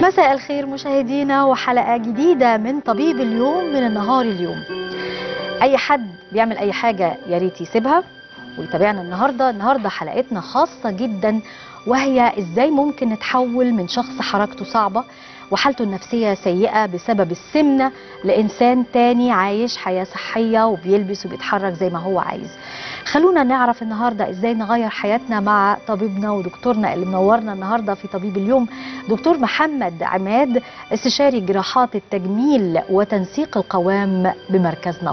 مساء الخير مشاهدينا وحلقة جديدة من طبيب اليوم من النهار اليوم أي حد بيعمل أي حاجة يا ريت يسيبها ويتابعنا النهاردة النهاردة حلقتنا خاصة جدا وهي إزاي ممكن نتحول من شخص حركته صعبة وحالته النفسية سيئة بسبب السمنة لإنسان تاني عايش حياة صحية وبيلبس وبيتحرك زي ما هو عايز خلونا نعرف النهاردة إزاي نغير حياتنا مع طبيبنا ودكتورنا اللي منورنا النهاردة في طبيب اليوم دكتور محمد عماد استشاري جراحات التجميل وتنسيق القوام بمركز نبض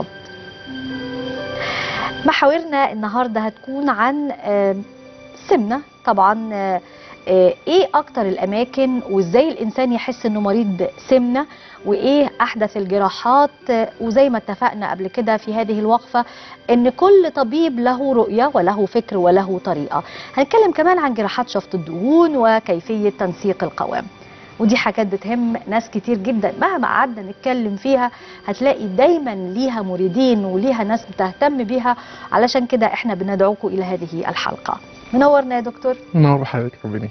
محاورنا النهارده هتكون عن آه، السمنه طبعا آه، آه، ايه اكتر الاماكن وازاي الانسان يحس انه مريض سمنه وايه احدث الجراحات آه، وزي ما اتفقنا قبل كده في هذه الوقفه ان كل طبيب له رؤيه وله فكر وله طريقه هنتكلم كمان عن جراحات شفط الدهون وكيفيه تنسيق القوام ودي حاجات بتهم ناس كتير جدا مهما قعدنا نتكلم فيها هتلاقي دايما ليها مريدين وليها ناس بتهتم بيها علشان كده احنا بندعوكم الى هذه الحلقه منورنا يا دكتور نور بحضرتك ربنا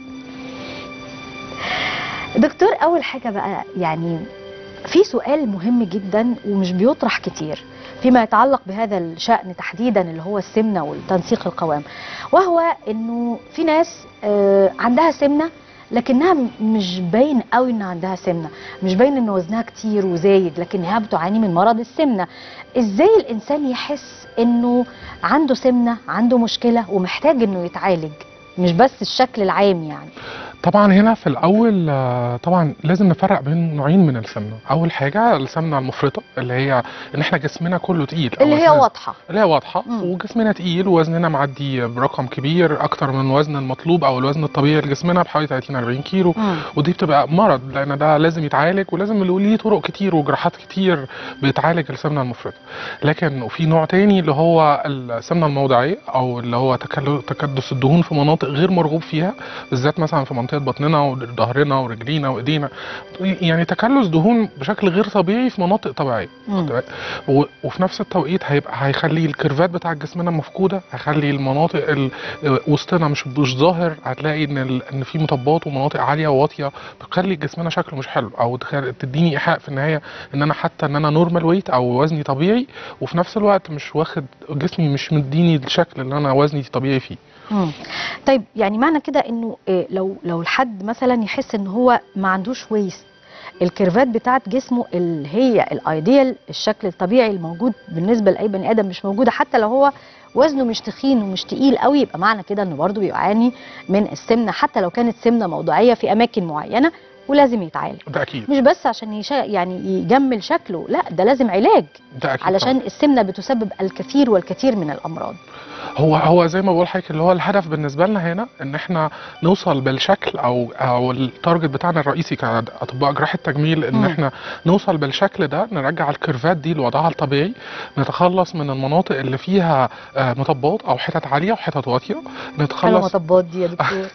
دكتور اول حاجه بقى يعني في سؤال مهم جدا ومش بيطرح كتير فيما يتعلق بهذا الشأن تحديدا اللي هو السمنه والتنسيق القوام وهو انه في ناس آه، عندها سمنه لكنها م- مش باين قوي ان عندها سمنه مش باين ان وزنها كتير وزايد لكنها بتعاني من مرض السمنه ازاي الانسان يحس انه عنده سمنه عنده مشكله ومحتاج انه يتعالج مش بس الشكل العام يعني طبعا هنا في الاول آه، طبعا لازم نفرق بين نوعين من السمنه اول حاجه السمنه المفرطه اللي هي ان احنا جسمنا كله تقيل أو اللي هي وزننا- واضحه اللي هي واضحه مم. وجسمنا تقيل ووزننا معدي برقم كبير اكتر من الوزن المطلوب او الوزن الطبيعي لجسمنا بحوالي 30 40 كيلو مم. ودي بتبقى مرض لان ده لازم يتعالج ولازم اللي ليه طرق كتير وجراحات كتير بتعالج السمنه المفرطه لكن وفي نوع تاني اللي هو السمنه الموضعيه او اللي هو تكل- تكدس الدهون في مناطق غير مرغوب فيها بالذات مثلا في منطقه بطننا وظهرنا ورجلينا وايدينا يعني تكلس دهون بشكل غير طبيعي في مناطق طبيعيه مم. و- وفي نفس التوقيت هيبقى هيخلي الكيرفات بتاع جسمنا مفقوده هيخلي المناطق ال- وسطنا مش مش ظاهر هتلاقي ان ال- ان في مطبات ومناطق عاليه وواطيه بتخلي جسمنا شكله مش حلو او تخل- تديني ايحاء في النهايه ان انا حتى ان انا نورمال ويت او وزني طبيعي وفي نفس الوقت مش واخد جسمي مش مديني الشكل اللي انا وزني طبيعي فيه مم. طيب يعني معنى كده انه إيه لو لو الحد مثلا يحس ان هو ما عندوش ويست الكيرفات بتاعت جسمه اللي هي الايديال الشكل الطبيعي الموجود بالنسبه لاي بني ادم مش موجوده حتى لو هو وزنه مش تخين ومش تقيل قوي يبقى معنى كده انه برضه بيعاني من السمنه حتى لو كانت سمنه موضعيه في اماكن معينه ولازم يتعالج ده اكيد مش بس عشان يشا يعني يجمل شكله لا ده لازم علاج ده اكيد علشان طبعاً. السمنه بتسبب الكثير والكثير من الامراض هو هو زي ما بقول لحضرتك اللي هو الهدف بالنسبه لنا هنا ان احنا نوصل بالشكل او او التارجت بتاعنا الرئيسي كاطباء جراحه تجميل ان مم. احنا نوصل بالشكل ده نرجع الكيرفات دي لوضعها الطبيعي نتخلص من المناطق اللي فيها آه، مطبات او حتت عاليه وحتت واطيه حلوه نتخلص مطبات دي يا دكتور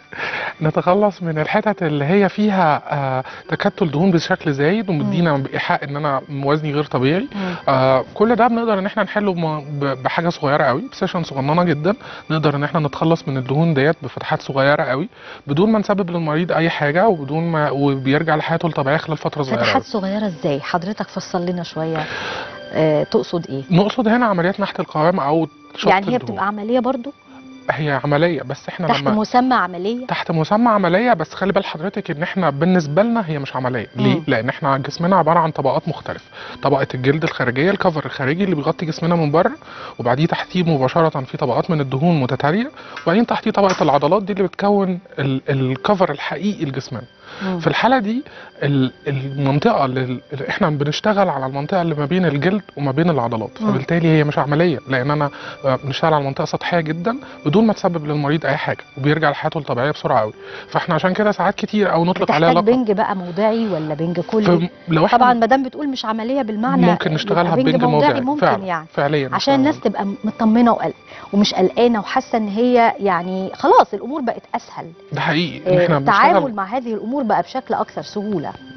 نتخلص من الحتت اللي هي فيها آه، تكتل دهون بشكل زايد ومدينا ايحاء ان انا وزني غير طبيعي مم. آه كل ده بنقدر ان احنا نحله بم- ب- بحاجه صغيره قوي بسيشن صغننه جدا نقدر ان احنا نتخلص من الدهون ديت بفتحات صغيره قوي بدون ما نسبب للمريض اي حاجه وبدون ما وبيرجع لحياته الطبيعيه خلال فتره صغيره فتحات قوي. صغيرة ازاي؟ حضرتك فصل لنا شوية آه تقصد ايه؟ نقصد هنا عمليات نحت القوام او شفط يعني هي الدهون. بتبقى عملية برضو هي عمليه بس احنا تحت لما مسمى عملية؟ تحت مسمى عمليه بس خلي بال حضرتك ان احنا بالنسبه لنا هي مش عمليه ليه مم. لان احنا جسمنا عباره عن طبقات مختلفه طبقه الجلد الخارجيه الكفر الخارجي اللي بيغطي جسمنا من بره وبعديه تحتيه مباشره في طبقات من الدهون متتاليه وبعدين تحتيه طبقه العضلات دي اللي بتكون ال- الكفر الحقيقي لجسمنا مم. في الحاله دي ال- المنطقه اللي اللي احنا بنشتغل على المنطقه اللي ما بين الجلد وما بين العضلات مم. فبالتالي هي مش عمليه لان انا آه، بنشتغل على منطقه سطحيه جدا بدون ما تسبب للمريض اي حاجه وبيرجع لحياته الطبيعيه بسرعه قوي فاحنا عشان كده ساعات كتير او نطلق عليها بتحتاج لقب بنج بقى موضعي ولا بنج كلي؟ لو احنا طبعا ما دام بتقول مش عملية بالمعنى ممكن نشتغلها يبقى ببنج موضعي ممكن فعلا يعني فعليا عشان الناس تبقى مطمنة وقلق ومش قلقانة وحاسة ان هي يعني خلاص الامور بقت اسهل ده حقيقي ان آه، احنا التعامل بنشتغل مع هذه الامور بقى بشكل اكثر سهولة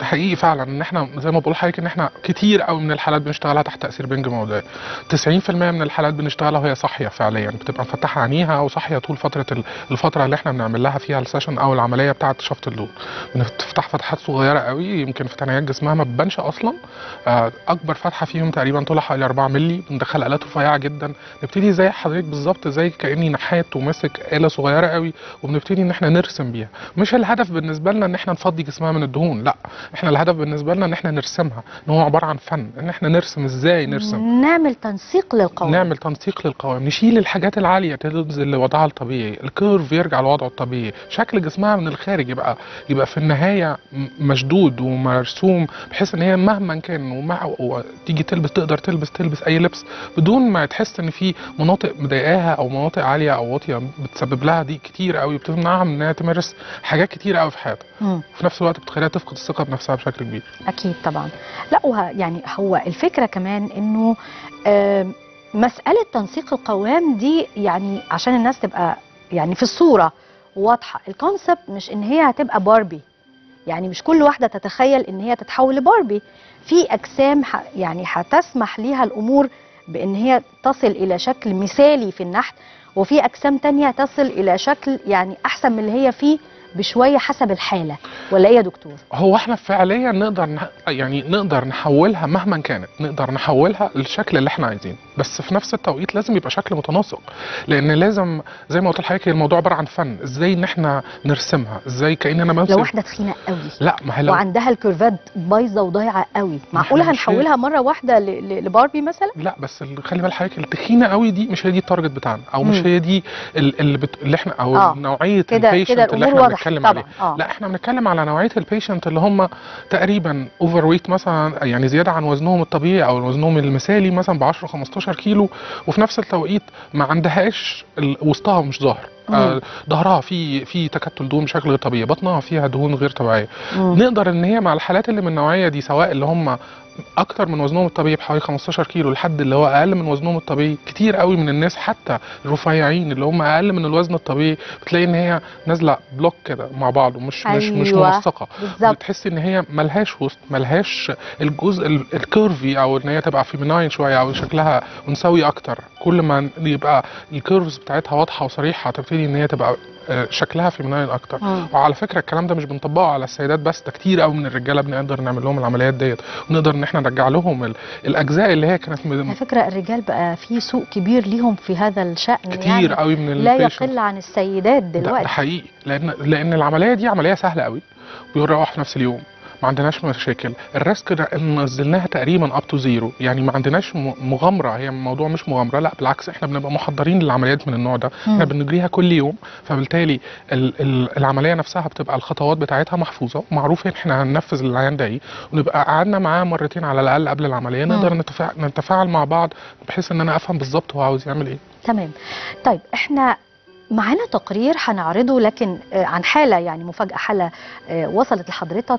ده حقيقي فعلا ان احنا زي ما بقول لحضرتك ان احنا كتير قوي من الحالات بنشتغلها تحت تاثير بنج موضعي 90% من الحالات بنشتغلها وهي صاحيه فعليا بتبقى مفتحه عينيها وصاحيه طول فتره ال- الفتره اللي احنا بنعمل لها فيها السيشن او العمليه بتاعه شفط اللون بنفتح فتحات صغيره قوي يمكن في ثنايات جسمها ما بتبانش اصلا آه، اكبر فتحه فيهم تقريبا طولها حوالي 4 مللي بندخل الات رفيعه جدا نبتدي زي حضرتك بالظبط زي كاني نحات وماسك اله صغيره قوي وبنبتدي ان احنا نرسم بيها مش الهدف بالنسبه لنا ان احنا نفضي جسمها من الدهون لا احنا الهدف بالنسبه لنا ان احنا نرسمها ان هو عباره عن فن ان احنا نرسم ازاي نرسم نعمل تنسيق للقوام نعمل تنسيق للقوام نشيل الحاجات العاليه تنزل لوضعها الطبيعي الكيرف يرجع لوضعه الطبيعي شكل جسمها من الخارج يبقى يبقى في النهايه م- مشدود ومرسوم بحيث ان هي مهما كان ومع وتيجي تلبس تقدر تلبس تلبس اي لبس بدون ما تحس ان في مناطق مضايقاها او مناطق عاليه او واطيه بتسبب لها دي كتير قوي بتمنعها من انها تمارس حاجات كتير قوي في حياتها مم. وفي نفس الوقت بتخليها تفقد الثقه بنفسها بشكل كبير اكيد طبعا لا وه يعني هو الفكره كمان انه آم، مساله تنسيق القوام دي يعني عشان الناس تبقى يعني في الصوره واضحه الكونسبت مش ان هي هتبقى باربي يعني مش كل واحده تتخيل ان هي تتحول لباربي في اجسام ح- يعني هتسمح ليها الامور بان هي تصل الى شكل مثالي في النحت وفي اجسام تانية تصل الى شكل يعني احسن من اللي هي فيه بشويه حسب الحاله ولا ايه يا دكتور هو احنا فعليا نقدر نح... يعني نقدر نحولها مهما كانت نقدر نحولها للشكل اللي احنا عايزينه بس في نفس التوقيت لازم يبقى شكل متناسق لان لازم زي ما قلت لحضرتك الموضوع عباره عن فن ازاي ان احنا نرسمها ازاي كاننا لو بمسك واحده تخينه قوي لا ما هي لو وعندها الكيرفات بايظه وضايعه قوي معقوله إحنا مش هي- هنحولها مره واحده ل- ل- لباربي مثلا لا بس اللي خلي بال حضرتك التخينه قوي دي مش هي دي التارجت بتاعنا او مش مم. هي دي ال- اللي, بت... اللي احنا او آه. نوعيه كده كده البيشنت اللي الامور احنا واضحه بنتكلم طبعا عليه اه لا احنا بنتكلم على نوعيه البيشنت اللي هم تقريبا اوفر ويت مثلا يعني زياده عن وزنهم الطبيعي او وزنهم المثالي مثلا ب 10 15 كيلو وفي نفس التوقيت ما عندهاش ال- وسطها مش ظاهر آه، ظهرها في في تكتل دهون بشكل غير طبيعي بطنها فيها دهون غير طبيعيه مم. نقدر ان هي مع الحالات اللي من النوعيه دي سواء اللي هم اكتر من وزنهم الطبيعي بحوالي 15 كيلو لحد اللي هو اقل من وزنهم الطبيعي كتير قوي من الناس حتى الرفيعين اللي هم اقل من الوزن الطبيعي بتلاقي ان هي نازله بلوك كده مع بعض ومش مش مش أيوة. منسقه بالظبط بتحسي ان هي ملهاش وسط ملهاش الجزء ال- الكيرفي او ان هي تبقى فيميناين شويه او شكلها انثوي اكتر كل ما يبقى الكيرفز بتاعتها واضحه وصريحه تبتدي ان هي تبقى آه، شكلها فيميناين اكتر مم. وعلى فكره الكلام ده مش بنطبقه على السيدات بس ده كتير قوي من الرجاله بنقدر نعمل لهم العمليات ديت ونقدر ان احنا نرجع لهم ال- الاجزاء اللي هي كانت م- على فكره الرجال بقى في سوق كبير ليهم في هذا الشان كتير يعني قوي من لا البيشنت يقل عن السيدات ده, ده دلوقتي حقيقي لان لان العمليه دي عمليه سهله قوي بيروح في نفس اليوم ما عندناش مشاكل الريسك ده إن نزلناها تقريبا اب تو زيرو يعني ما عندناش م- مغامره هي الموضوع مش مغامره لا بالعكس احنا بنبقى محضرين للعمليات من النوع ده مم. احنا بنجريها كل يوم فبالتالي ال ال العمليه نفسها بتبقى الخطوات بتاعتها محفوظه ومعروف ان احنا هننفذ العيان ده ايه ونبقى قعدنا معاه مرتين على الاقل قبل العمليه مم. نقدر نتفاعل, نتفاعل مع بعض بحيث ان انا افهم بالظبط هو عاوز يعمل ايه تمام طيب احنا معانا تقرير هنعرضه لكن آه، عن حاله يعني مفاجاه حاله آه، وصلت لحضرتك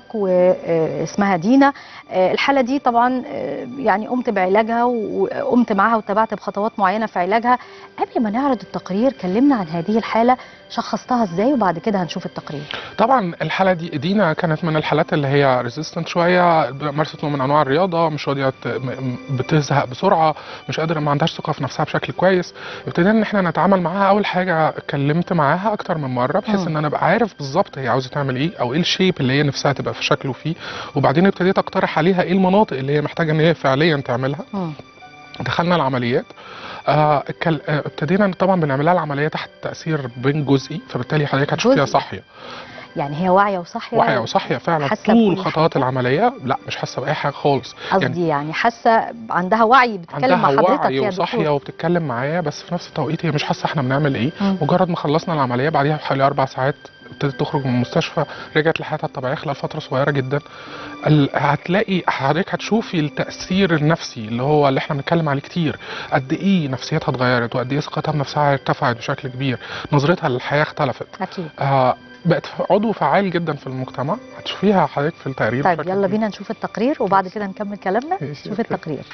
واسمها دينا آه، الحاله دي طبعا آه، يعني قمت بعلاجها وقمت معاها وتابعت بخطوات معينه في علاجها قبل ما نعرض التقرير كلمنا عن هذه الحاله شخصتها ازاي وبعد كده هنشوف التقرير طبعا الحاله دي دينا كانت من الحالات اللي هي ريزيستنت شويه مارست نوع من انواع الرياضه مش راضيه ت- م- م- بتزهق بسرعه مش قادره ما عندهاش ثقه في نفسها بشكل كويس ابتدينا ان احنا نتعامل معاها اول حاجه اتكلمت معاها اكتر من مره بحيث مم. ان انا ابقى عارف بالظبط هي عاوزه تعمل ايه او ايه الشيب اللي هي نفسها تبقى في شكله فيه وبعدين ابتديت اقترح عليها ايه المناطق اللي هي محتاجه ان هي فعليا تعملها مم. دخلنا العمليات آه اتكل- آه، ابتدينا طبعا بنعملها العمليه تحت تاثير بين جزئي فبالتالي حضرتك هتشوفيها جزئي. صاحيه يعني هي واعيه وصاحيه واعيه وصاحيه فعلا حاسة طول بكل خطوات حاجة؟ العمليه لا مش حاسه باي حاجه خالص قصدي يعني حاسه عندها وعي بتتكلم مع عندها حضرتك وعي يا وصاحيه دكتور وبتتكلم معايا بس في نفس التوقيت هي مش حاسه احنا بنعمل ايه مم. مجرد ما خلصنا العمليه بعديها بحوالي اربع ساعات ابتدت تخرج من المستشفى رجعت لحياتها الطبيعيه خلال فتره صغيره جدا ال- هتلاقي حضرتك هتشوفي التاثير النفسي اللي هو اللي احنا بنتكلم عليه كتير قد ايه نفسيتها اتغيرت وقد ايه ثقتها بنفسها ارتفعت بشكل كبير نظرتها للحياه اختلفت اكيد آه بقت عضو فعال جدا في المجتمع هتشوفيها حضرتك في التقرير طيب بشكل يلا كبير. بينا نشوف التقرير وبعد كده نكمل كلامنا ماشي، شوف أوكي. التقرير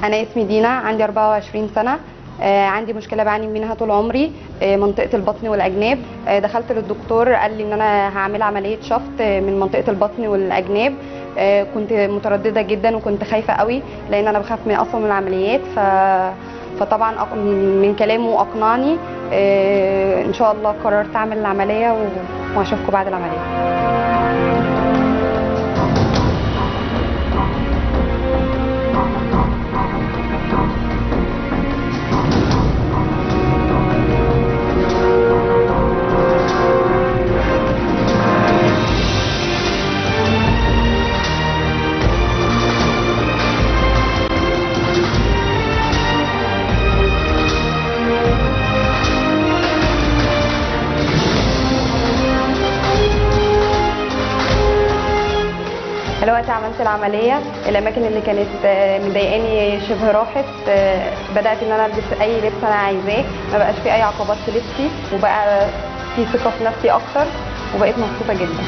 انا اسمي دينا عندي 24 سنه آه، عندي مشكله بعاني منها طول عمري آه، منطقه البطن والاجناب آه، دخلت للدكتور قال لي ان انا هعمل عمليه شفط آه، من منطقه البطن والاجناب آه، كنت متردده جدا وكنت خايفه قوي لان انا بخاف من اصلا من العمليات ف فطبعا أق- من كلامه اقنعني آه، ان شاء الله قررت اعمل العمليه و- وهشوفكم بعد العمليه دلوقتي عملت العمليه الاماكن اللي كانت آه، مضايقاني شبه راحت آه، بدات ان انا البس اي لبس انا عايزاه ما بقاش في اي عقبات في لبسي وبقى في ثقه في نفسي اكتر وبقيت مبسوطه جدا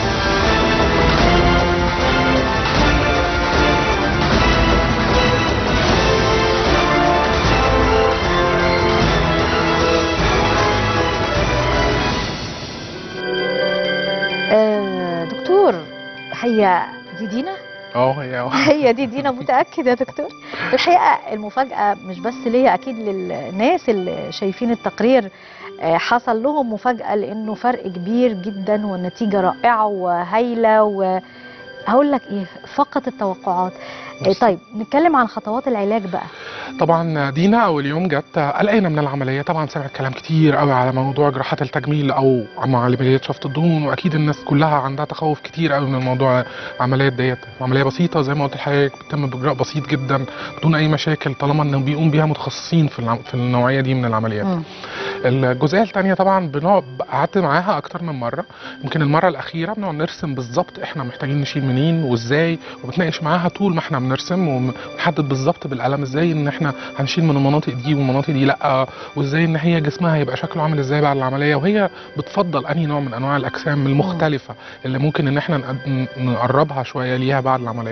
آه دكتور هي دي دينا اه هي هي دي دينا متأكد يا دكتور الحقيقة المفاجأة مش بس ليا أكيد للناس اللي شايفين التقرير آه، حصل لهم مفاجأة لأنه فرق كبير جدا والنتيجة رائعة وهايلة وهقول لك إيه فقط التوقعات آه، بس. طيب نتكلم عن خطوات العلاج بقى طبعا دينا اول يوم جت قلقانه من العمليه طبعا سمعت كلام كتير قوي على موضوع جراحات التجميل او عمليات شفط الدهون واكيد الناس كلها عندها تخوف كتير قوي من الموضوع العمليات ديت عمليه بسيطه زي ما قلت لحضرتك بتتم باجراء بسيط جدا بدون اي مشاكل طالما انه بيقوم بيها متخصصين في العم- في النوعيه دي من العمليات مم. الجزئيه الثانيه طبعا بنقعد قعدت معاها اكتر من مره يمكن المره الاخيره بنقعد نرسم بالظبط احنا محتاجين نشيل منين وازاي وبتناقش معاها طول ما احنا بنرسم ونحدد بالظبط بالقلم ازاي ان احنا هنشيل من المناطق دي والمناطق دي لا وازاي ان هي جسمها هيبقى شكله عامل ازاي بعد العمليه وهي بتفضل انهي نوع من انواع الاجسام المختلفه اللي ممكن ان احنا نقد- نقربها شويه ليها بعد العمليه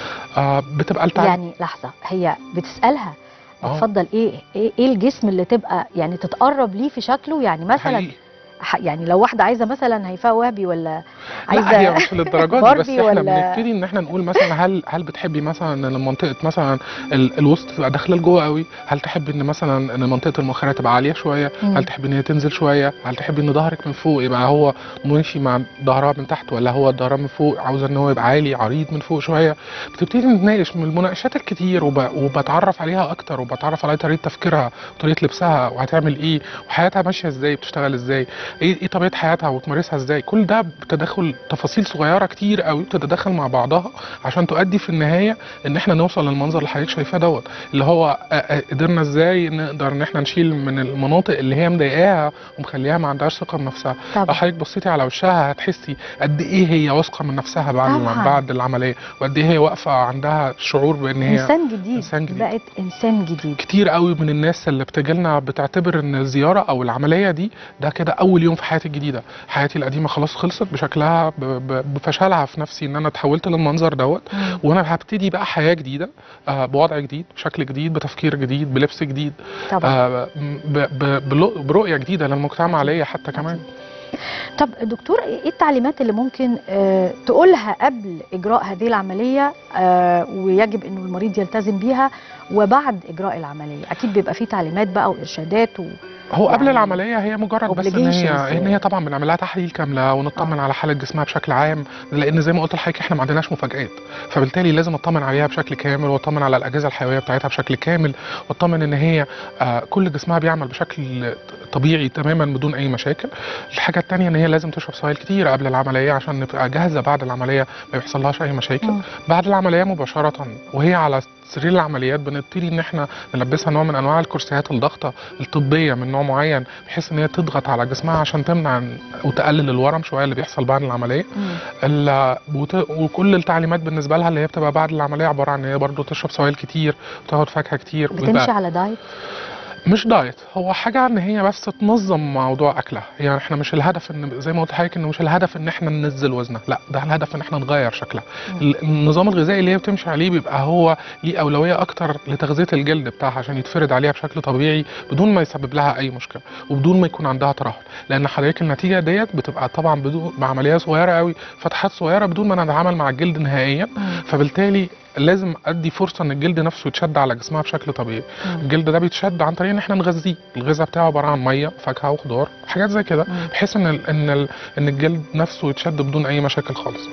آه بتبقى التعب يعني لحظة هي بتسألها آه. بتفضل ايه ايه إيه الجسم اللي تبقى يعني تتقرب ليه في شكله يعني مثلا حقيقي. ح- يعني لو واحده عايزه مثلا هيفاء وهبي ولا لا هي عايزه مش للدرجه دي بس باربي احنا ولا- بنبتدي ان احنا نقول مثلا هل هل بتحبي مثلا ان منطقه مثلا ال- الوسط تبقى داخله لجوه قوي هل تحبي ان مثلا ان منطقه المؤخره تبقى عاليه شويه مم. هل تحبي ان هي تنزل شويه هل تحبي ان ظهرك من فوق يبقى هو ماشي مع ظهرها من تحت ولا هو ظهرها من فوق عاوزه ان هو يبقى عالي عريض من فوق شويه بتبتدي نتناقش من المناقشات الكتير وب... وبتعرف عليها اكتر وبتعرف على طريقه تفكيرها وطريقه لبسها وهتعمل ايه وحياتها ماشيه ازاي بتشتغل ازاي ايه ايه طبيعه حياتها وتمارسها ازاي كل ده بتدخل تفاصيل صغيره كتير قوي بتتدخل مع بعضها عشان تؤدي في النهايه ان احنا نوصل للمنظر اللي حضرتك شايفاه دوت اللي هو آه، آه، قدرنا ازاي نقدر ان احنا نشيل من المناطق اللي هي مضايقاها ومخليها ما عندهاش ثقه بنفسها لو طبعا حضرتك بصيتي على وشها هتحسي قد ايه هي واثقه من نفسها بعد طبعاً. بعد العمليه وقد ايه هي واقفه عندها شعور بان هي انسان جديد إنسان جديد. بقت انسان جديد كتير قوي من الناس اللي بتجيلنا بتعتبر ان الزياره او العمليه دي ده كده اول يوم في حياتي الجديده حياتي القديمه خلاص خلصت بشكلها ب- ب- بفشلها في نفسي ان انا اتحولت للمنظر دوت مم. وانا هبتدي بقى حياه جديده آه، بوضع جديد بشكل جديد بتفكير جديد بلبس جديد طبعا آه، ب- ب- بلو- برؤيه جديده للمجتمع ليا حتى كمان طب دكتور ايه التعليمات اللي ممكن آه تقولها قبل اجراء هذه العمليه آه ويجب انه المريض يلتزم بيها وبعد اجراء العمليه اكيد بيبقى في تعليمات بقى وارشادات و... هو قبل يعني العمليه هي مجرد بس ان هي obligations. ان هي طبعا بنعمل لها تحاليل كامله ونطمن على حاله جسمها بشكل عام لان زي ما قلت لحضرتك احنا ما عندناش مفاجآت فبالتالي لازم اطمن عليها بشكل كامل واطمن على الاجهزه الحيويه بتاعتها بشكل كامل واطمن ان هي آه كل جسمها بيعمل بشكل طبيعي تماما بدون اي مشاكل الحاجه الثانيه ان هي لازم تشرب سوائل كتير قبل العمليه عشان نبقى جاهزه بعد العمليه ما يحصلهاش اي مشاكل مم. بعد العمليه مباشره وهي على سرير العمليات بنبتدي ان احنا نلبسها نوع من انواع الكرسيات الضغطه الطبيه من نوع معين بحيث ان هي تضغط على جسمها عشان تمنع وتقلل الورم شويه اللي بيحصل بعد العمليه مم. ال- وت- وكل التعليمات بالنسبه لها اللي هي بتبقى بعد العمليه عباره عن ان هي برضه تشرب سوائل كتير وتاخد فاكهه كتير بتمشي على دايت مش دايت هو حاجه ان هي بس تنظم موضوع اكلها يعني احنا مش الهدف ان زي ما قلت لحضرتك انه مش الهدف ان احنا ننزل وزنها لا ده الهدف ان احنا نغير شكلها مم. ال- النظام الغذائي اللي هي بتمشي عليه بيبقى هو ليه اولويه اكتر لتغذيه الجلد بتاعها عشان يتفرد عليها بشكل طبيعي بدون ما يسبب لها اي مشكله وبدون ما يكون عندها ترهل لان حضرتك النتيجه ديت بتبقى طبعا بدون بعمليه صغيره قوي فتحات صغيره بدون ما نتعامل مع الجلد نهائيا مم. فبالتالي لازم ادي فرصه ان الجلد نفسه يتشد على جسمها بشكل طبيعي مم. الجلد ده بيتشد عن طريق ان احنا نغذيه الغذاء بتاعه عباره عن ميه فاكهه وخضار حاجات زي كده مم. بحيث ان ال ان ال ان الجلد نفسه يتشد بدون اي مشاكل خالص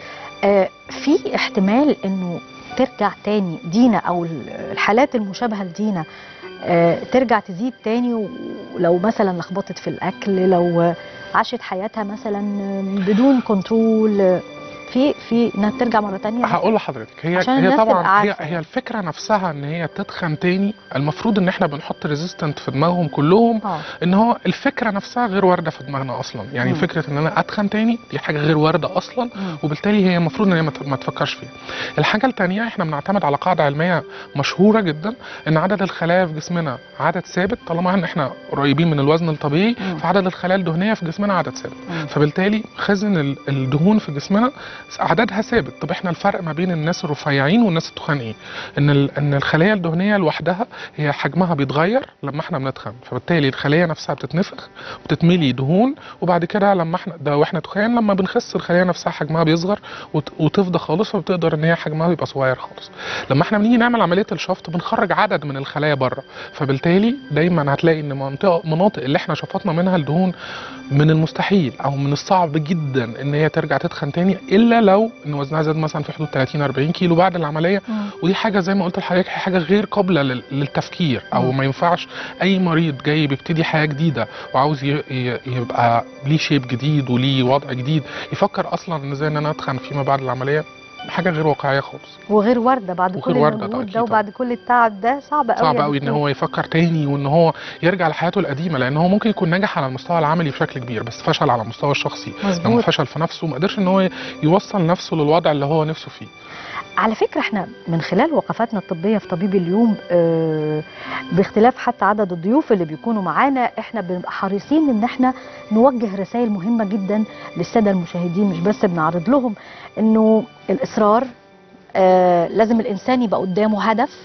آه، في احتمال انه ترجع تاني دينا او ال- الحالات المشابهه لدينا آه، ترجع تزيد تاني ولو مثلا لخبطت في الاكل لو عاشت حياتها مثلا بدون كنترول في في انها ترجع مره تانية هقول لحضرتك هي عشان هي الناس طبعا تبقى هي عارفة. هي الفكره نفسها ان هي تتخن تاني المفروض ان احنا بنحط ريزيستنت في دماغهم كلهم اه ان هو الفكره نفسها غير وارده في دماغنا اصلا يعني مم. فكره ان انا اتخن تاني دي حاجه غير وارده اصلا مم. وبالتالي هي المفروض ان هي ما ت- ما تفكرش فيها. الحاجه الثانيه احنا بنعتمد على قاعده علميه مشهوره جدا ان عدد الخلايا في جسمنا عدد ثابت طالما ان احنا قريبين من الوزن الطبيعي مم. فعدد الخلايا الدهنيه في جسمنا عدد ثابت. مم. فبالتالي خزن ال- الدهون في جسمنا عددها ثابت طب احنا الفرق ما بين الناس الرفيعين والناس التخان ايه ان ال- ان الخليه الدهنيه لوحدها هي حجمها بيتغير لما احنا بنتخن فبالتالي الخليه نفسها بتتنفخ وتتملي دهون وبعد كده لما احنا ده واحنا تخان لما بنخس الخليه نفسها حجمها بيصغر وت- وتفضى خالص فبتقدر ان هي حجمها يبقى صغير خالص لما احنا بنيجي نعمل عمليه الشفط بنخرج عدد من الخلايا بره فبالتالي دايما هتلاقي ان منطقه مناطق اللي احنا شفطنا منها الدهون من المستحيل او من الصعب جدا ان هي ترجع تتخن تاني الا لو ان وزنها زاد مثلا في حدود 30 40 كيلو بعد العمليه مم. ودي حاجه زي ما قلت لحضرتك هي حاجه غير قابله لل- للتفكير او مم. ما ينفعش اي مريض جاي بيبتدي حياه جديده وعاوز ي- ي- يبقى ليه شيب جديد وليه وضع جديد يفكر اصلا ان ازاي ان انا اتخن فيما بعد العمليه حاجه غير واقعيه خالص وغير وارده بعد وغير كل واردة المجهود أكيد ده وبعد كل التعب ده صعب قوي صعب يا قوي ان دكتور. هو يفكر تاني وان هو يرجع لحياته القديمه لان هو ممكن يكون ناجح على المستوى العملي بشكل كبير بس فشل على المستوى الشخصي لما مظبوط فشل في نفسه ما قدرش ان هو يوصل نفسه للوضع اللي هو نفسه فيه على فكرة احنا من خلال وقفاتنا الطبية في طبيب اليوم اه باختلاف حتى عدد الضيوف اللي بيكونوا معانا احنا بنبقى حريصين ان احنا نوجه رسائل مهمة جدا للسادة المشاهدين مش بس بنعرض لهم انه الاصرار اه لازم الانسان يبقى قدامه هدف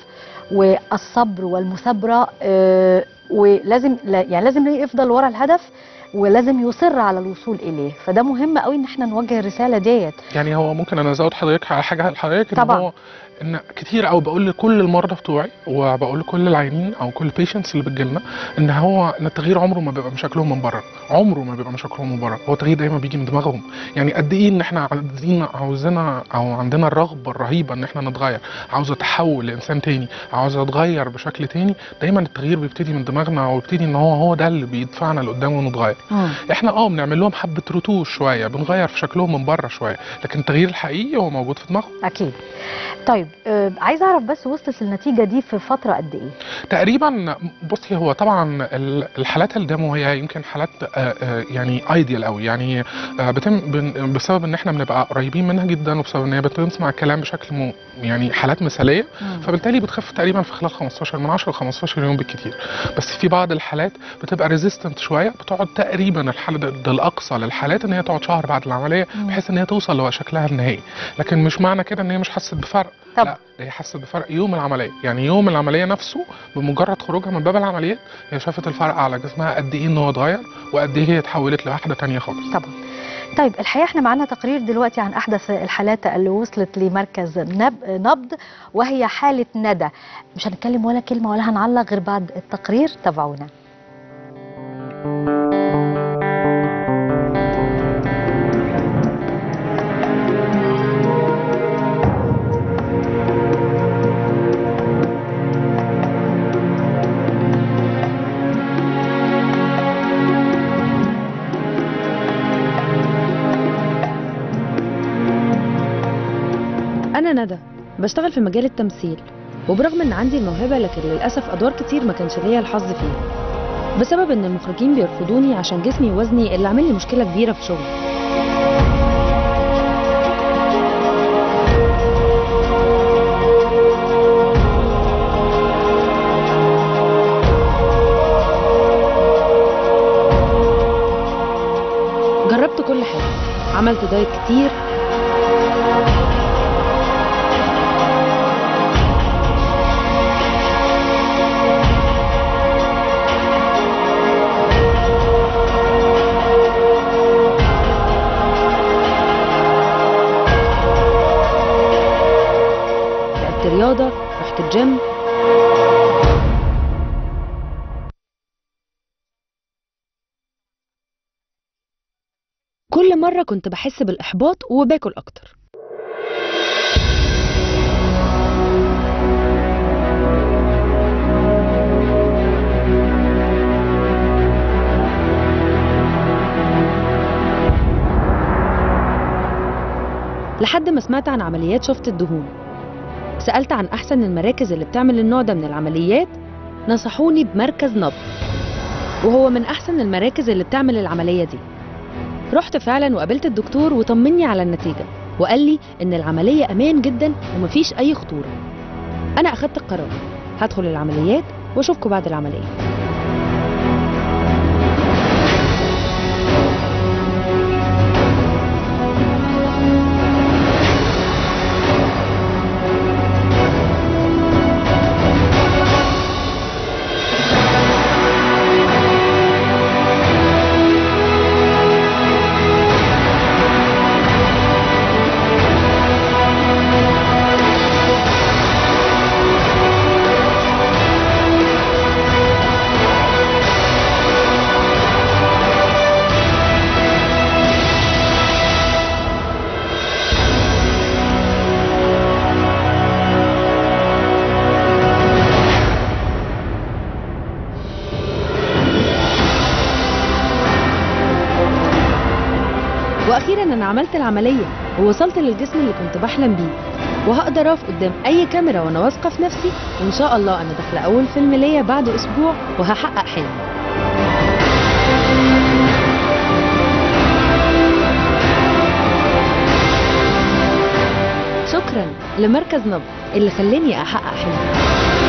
والصبر والمثابرة اه ولازم لا- يعني لازم يفضل ورا الهدف ولازم يصر على الوصول اليه فده مهم قوي ان احنا نوجه الرسالة ديت يعني هو ممكن انا ازود حضرتك على حاجه لحضرتك ان طبعاً. هو ان كتير قوي بقول لكل المرضى بتوعي وبقول لكل العيانين او كل البيشنتس اللي بتجيلنا ان هو ان التغيير عمره ما بيبقى من شكلهم من بره عمره ما بيبقى من شكلهم من بره هو التغيير دايما بيجي من دماغهم يعني قد ايه ان احنا عايزين عاوزنا او عندنا الرغبه الرهيبه ان احنا نتغير عاوز اتحول لانسان تاني عاوز اتغير بشكل تاني دايما التغيير بيبتدي من دماغنا ويبتدي ان هو هو ده اللي بيدفعنا لقدام ونتغير مم. احنا اه بنعمل لهم حبه رتوش شويه بنغير في شكلهم من بره شويه لكن التغيير الحقيقي هو موجود في دماغهم اكيد طيب آه عايزه اعرف بس وصلت النتيجه دي في فتره قد ايه تقريبا بصي هو طبعا ال- الحالات الدمو هي يمكن حالات آه، آه، يعني ايديال قوي يعني آه، بتم بن- بسبب ان احنا بنبقى قريبين منها جدا وبسبب ان هي بتسمع الكلام بشكل مو يعني حالات مثاليه فبالتالي بتخف تقريبا في خلال 15 من 10 ل 15 يوم بالكتير بس في بعض الحالات بتبقى ريزيستنت شويه بتقعد تقريبا الحاله ده, ده الاقصى للحالات ان هي تقعد شهر بعد العمليه مم. بحيث ان هي توصل لشكلها النهائي لكن مش معنى كده ان هي مش حست بفرق طب لا ده هي حست بفرق يوم العمليه يعني يوم العمليه نفسه بمجرد خروجها من باب العمليات هي شافت الفرق على جسمها قد ايه ان هو اتغير وقد ايه هي اتحولت لواحده تانية خالص طبعا طيب الحقيقه احنا معانا تقرير دلوقتي عن احدث الحالات اللي وصلت لمركز نب... نبض وهي حاله ندى مش هنتكلم ولا كلمه ولا هنعلق غير بعد التقرير تابعونا أنا ندى بشتغل في مجال التمثيل وبرغم إن عندي الموهبة لكن للأسف أدوار كتير ما كانش ليا الحظ فيها بسبب إن المخرجين بيرفضوني عشان جسمي ووزني اللي عامل لي مشكلة كبيرة في شغلي ودخلت دايت كتير لعبت رياضة رحت الجيم كل مرة كنت بحس بالإحباط وباكل أكتر لحد ما سمعت عن عمليات شفط الدهون سألت عن أحسن المراكز اللي بتعمل النوع ده من العمليات نصحوني بمركز نبض وهو من أحسن المراكز اللي بتعمل العملية دي رحت فعلا وقابلت الدكتور وطمني على النتيجة وقال لي إن العملية أمان جدا ومفيش أي خطورة أنا أخدت القرار هدخل العمليات وأشوفكم بعد العملية واخيرا انا عملت العمليه ووصلت للجسم اللي كنت بحلم بيه وهقدر اقف قدام اي كاميرا وانا واثقه في نفسي وان شاء الله انا داخله اول فيلم ليا بعد اسبوع وهحقق حلمي شكرا لمركز نبض اللي خلاني احقق حلمي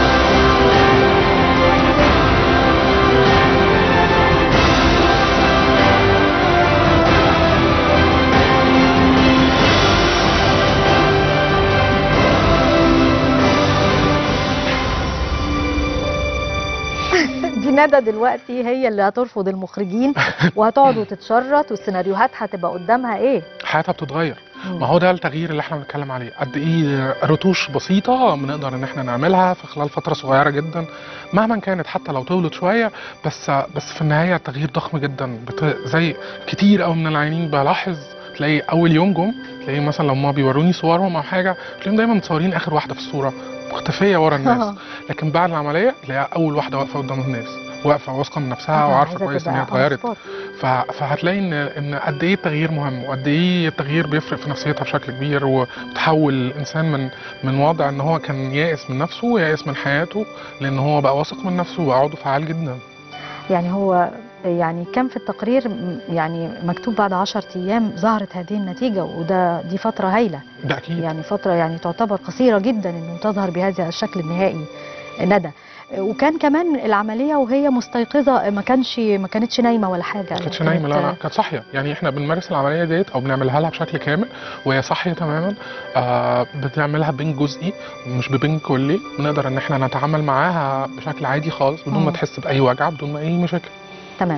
دي ندى دلوقتي هي اللي هترفض المخرجين وهتقعد وتتشرط والسيناريوهات هتبقى قدامها ايه حياتها بتتغير ما هو ده التغيير اللي احنا بنتكلم عليه قد ايه رتوش بسيطه بنقدر ان احنا نعملها في خلال فتره صغيره جدا مهما كانت حتى لو طولت شويه بس بس في النهايه التغيير ضخم جدا بت... زي كتير قوي من العيانين بلاحظ تلاقي اول يوم جم تلاقي مثلا لما بيوروني صورهم او حاجه تلاقيهم دايما متصورين اخر واحده في الصوره مختفيه ورا الناس لكن بعد العمليه تلاقيها اول واحده واقفه قدام الناس واقفه واثقه من نفسها وعارفه عايزة كويس ان تبقى هي اتغيرت on spot. ف- فهتلاقي ان ان قد ايه التغيير مهم وقد ايه التغيير بيفرق في نفسيتها بشكل كبير وتحول الانسان من من وضع ان هو كان يائس من نفسه يائس من حياته لان هو بقى واثق من نفسه وبقى عضو فعال جدا يعني هو يعني كان في التقرير م- يعني مكتوب بعد 10 ايام ظهرت هذه النتيجه وده دي فتره هايله ده اكيد يعني فتره يعني تعتبر قصيره جدا انه تظهر بهذا الشكل النهائي ندى وكان كمان العمليه وهي مستيقظه ما كانش ما كانتش نايمه ولا حاجه ما كانتش كانت- نايمه لا لا كانت صاحيه يعني احنا بنمارس العمليه ديت او بنعملها لها بشكل كامل وهي صاحيه تماما آه بنعملها بنج جزئي مش ببنج كلي بنقدر ان احنا نتعامل معاها بشكل عادي خالص بدون مم. ما تحس باي وجع بدون ما اي مشاكل تمام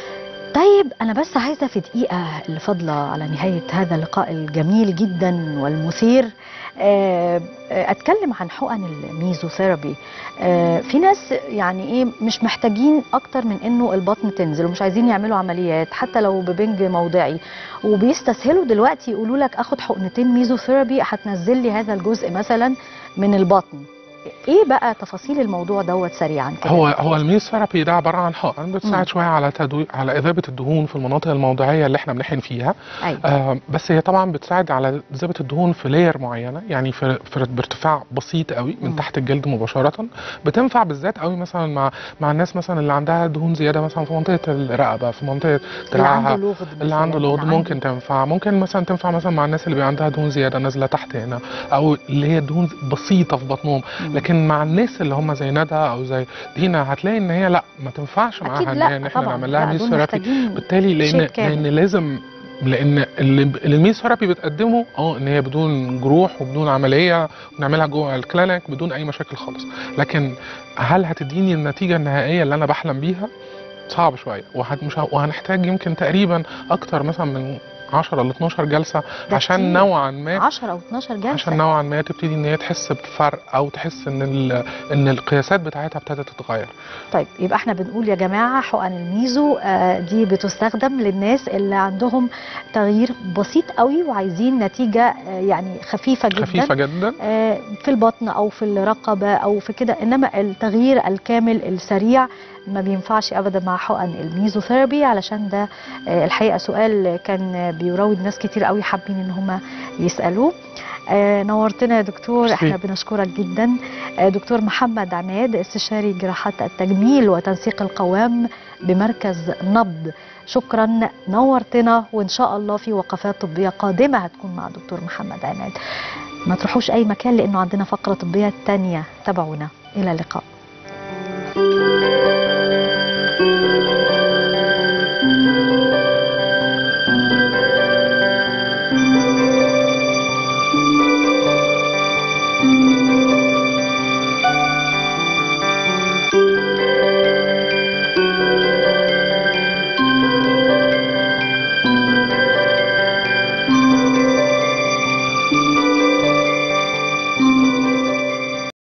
طيب أنا بس عايزة في دقيقة اللي فاضلة على نهاية هذا اللقاء الجميل جدا والمثير آه، آه، أتكلم عن حقن الميزوثيرابي آه، في ناس يعني إيه مش محتاجين أكتر من إنه البطن تنزل ومش عايزين يعملوا عمليات حتى لو ببنج موضعي وبيستسهلوا دلوقتي يقولوا لك آخد حقنتين ميزوثيرابي هتنزل لي هذا الجزء مثلا من البطن ايه بقى تفاصيل الموضوع دوت سريعا كده هو هو الميز ثيرابي ده عباره عن حقن مم. بتساعد شويه على تدوي على اذابه الدهون في المناطق الموضعيه اللي احنا بنحقن فيها ايوه آه بس هي طبعا بتساعد على اذابه الدهون في لاير معينه يعني في, في بارتفاع بسيط قوي من مم. تحت الجلد مباشره بتنفع بالذات قوي مثلا مع مع الناس مثلا اللي عندها دهون زياده مثلا في منطقه الرقبه في منطقه اللي عنده دراعها لغد اللي عنده مثلاً، لود اللي ممكن تنفع ممكن مثلا تنفع مثلا مع الناس اللي بيبقى عندها دهون زياده نازله تحت هنا او اللي هي دهون بسيطه في بطنهم مم. لكن مع الناس اللي هم زي ندى او زي دينا هتلاقي ان هي لا ما تنفعش اكيد معاها ان لا هي ان احنا طبعا نعمل لها لا، ميز دول ثيرابي محتاجين بالتالي لان شيء كامل. لان لازم لان اللي اللي الميزوثيرابي بتقدمه اه ان هي بدون جروح وبدون عمليه ونعملها جوه الكلينيك بدون اي مشاكل خالص لكن هل هتديني النتيجه النهائيه اللي انا بحلم بيها صعب شويه وهت مش ه- وهنحتاج يمكن تقريبا اكتر مثلا من 10 ل 12 جلسه ده عشان كتير. نوعا ما 10 او 12 جلسه عشان نوعا ما تبتدي ان هي تحس بفرق او تحس ان ال- ان القياسات بتاعتها ابتدت تتغير طيب يبقى احنا بنقول يا جماعه حقن الميزو آه، دي بتستخدم للناس اللي عندهم تغيير بسيط قوي وعايزين نتيجه آه، يعني خفيفه جدا خفيفه جدا آه، في البطن او في الرقبه او في كده انما التغيير الكامل السريع ما بينفعش ابدا مع حقن الميزوثيرابي علشان ده آه، الحقيقه سؤال كان آه، بيراود ناس كتير قوي حابين ان هم يسالوه آه، نورتنا يا دكتور ميرسي. احنا بنشكرك جدا آه، دكتور محمد عماد استشاري جراحات التجميل وتنسيق القوام بمركز نبض شكرا نورتنا وان شاء الله في وقفات طبيه قادمه هتكون مع دكتور محمد عماد ما تروحوش اي مكان لانه عندنا فقره طبيه تانية تابعونا الى اللقاء